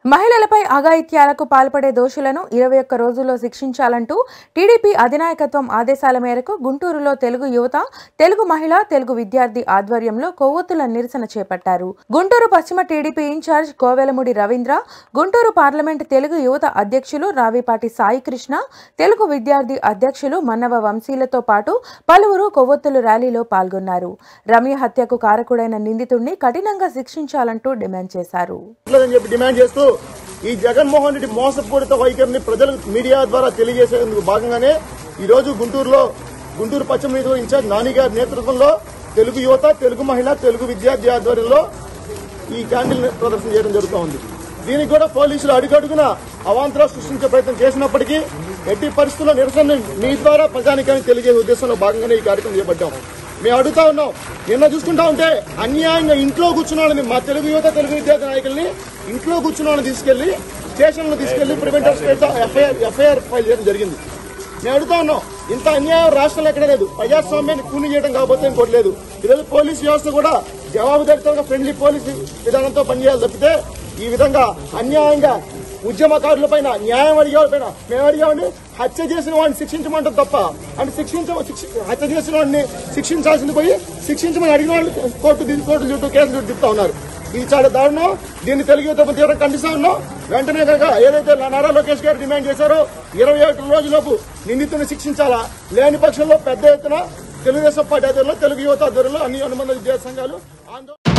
మహిళలపై అఘాయిత్యాలకు పాల్పడే దోషులను ఇరవై ఒక్క రోజుల్లో శిక్షించాలంటూ టీడీపీ అధినాయకత్వం ఆదేశాల మేరకు గుంటూరులో తెలుగు యువత తెలుగు మహిళ తెలుగు విద్యార్థి ఆధ్వర్యంలో కొవ్వొత్తుల నిరసన చేపట్టారు గుంటూరు పశ్చిమ TDP incharge Kovelamudi Ravindra Guntur parliament Telugu యువత అధ్యక్షులు రావిపాటి సాయి కృష్ణ తెలుగు విద్యార్థి అధ్యక్షులు మన్నవ వంశీలతో పాటు పలువురు కొవ్వొత్తుల ర్యాలీలో పాల్గొన్నారు రమ్య హత్యకు కారకుడైన నిందితుడిని కఠినంగా శిక్షించాలంటూ డిమాండ్ చేశారు లేదని చెప్పి డిమాండ్ చేస్తూ ఈ జగన్మోహన్ రెడ్డి మోసపూరిత వైఖరిని ప్రజలకు మీడియా ద్వారా తెలియజేసేందుకు భాగంగానే ఈ రోజు గుంటూరులో గుంటూరు పశ్చిమ నియోజకవర్గ ఇన్ఛార్జ్ నాని గారి నేతృత్వంలో తెలుగు యువత తెలుగు మహిళ తెలుగు విద్యార్థి ఆధ్వర్యంలో ఈ క్యాండిల్ ప్రదర్శన చేయడం జరుగుతూ ఉంది దీనికి కూడా పోలీసులు అడుగడుగున అవాంతరాలు సృష్టించే ప్రయత్నం చేసినప్పటికీ ఎట్టి పరిస్థితుల్లో నిరసన మీ ద్వారా ప్రజానికానికి తెలియజేసే ఉద్దేశంలో భాగంగానే ఈ కార్యక్రమం చేపట్టాం మేము అడుగుతా ఉన్నాం నిన్న చూసుకుంటా ఉంటే అన్యాయంగా ఇంట్లో కూర్చున్న వాళ్ళని మా తెలుగు యువత తెలుగు విద్యార్థి నాయకుల్ని ఇంట్లో కూర్చున్న వాళ్ళని తీసుకెళ్లి స్టేషన్లో తీసుకెళ్లి ప్రివెంటర్ స్టేట్ ఎఫ్ఐఆర్ ఎఫ్ఐఆర్ ఫైల్ చేయడం జరిగింది మేము అడుగుతా ఉన్నాం ఇంత అన్యాయం రాష్ట్రంలో ఎక్కడ లేదు ప్రజాస్వామ్యాన్ని కూని చేయడం కాకపోతే ఇంకోటి లేదు ఈరోజు పోలీస్ వ్యవస్థ కూడా జవాబుదారితంగా ఫ్రెండ్లీ పోలీస్ విధానంతో పనిచేయాలి తప్పితే ఈ విధంగా అన్యాయంగా ఉద్యమకారుల పైన న్యాయం అడిగే వాళ్ళ పైన మేము అడిగామని హత్య చేసిన వాడిని శిక్షించమంటాం తప్ప అంటే శిక్షించ శిక్ష- హత్య చేసిన వాడిని శిక్షించాల్సింది పోయి శిక్షించమని అడిగిన వాళ్ళు కోర్టు ది- కోర్టు చుట్టూ కేసులు చుట్టూ తిప్పుతా ఉన్నారు ఇది చాలా దారుణం దీన్ని తెలుగు యువత తీవ్రంగా ఖండిస్తా ఉన్నాం వెంటనే కనుక ఏదైతే నారా లోకేష్ గారు డిమాండ్ చేశారో ఇరవై ఒకటి రోజులలోపు నిందితుడిని శిక్షించాలా లేని పక్షంలో పెద్ద ఎత్తున తెలుగుదేశం పార్టీ ఆధ్వర్యంలో తెలుగు యువత ఆధ్వర్యంలో అన్ని అనుబంధ విద్యార్థి సంఘాలు ఆందోళన